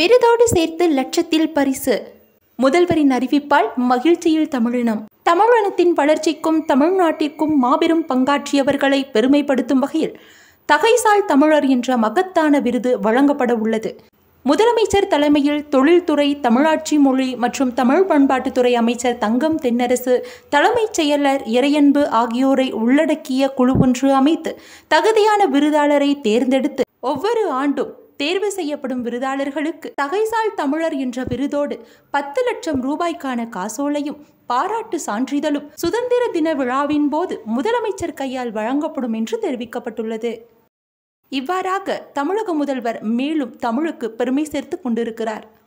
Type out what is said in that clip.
விருதோடு சேர்த்து லட்சத்தில் பரிசு முதல்வரின் அறிவிப்பால் மகிழ்ச்சியில் தமிழினம் தமிழினத்தின் வளர்ச்சிக்கும் தமிழ்நாட்டிற்கும் மாபெரும் பங்காற்றியவர்களை பெருமைப்படுத்தும் வகையில் தகைசால் தமிழர் என்ற மகத்தான விருது வழங்கப்பட உள்ளது முதலமைச்சர் தலைமையில் தொழில்துறை தமிழாட்சி மொழி மற்றும் தமிழ் பண்பாட்டுத்துறை அமைச்சர் தங்கம் தென்னரசு தலைமைச் செயலர் இறையன்பு ஆகியோரை உள்ளடக்கிய குழு ஒன்று அமைத்து தகுதியான விருதாளரை தேர்ந்தெடுத்து ஒவ்வொரு ஆண்டும் தேர்வு செய்யப்படும் விருதாளர்களுக்கு தகைசால் தமிழர் என்ற விருதோடு பத்து லட்சம் ரூபாய்க்கான காசோலையும் பாராட்டு சான்றிதழும் சுதந்திர தின விழாவின் போது முதலமைச்சர் கையால் வழங்கப்படும் என்று தெரிவிக்கப்பட்டுள்ளது இவ்வாறாக தமிழக முதல்வர் மேலும் தமிழுக்கு பெருமை சேர்த்து கொண்டிருக்கிறார்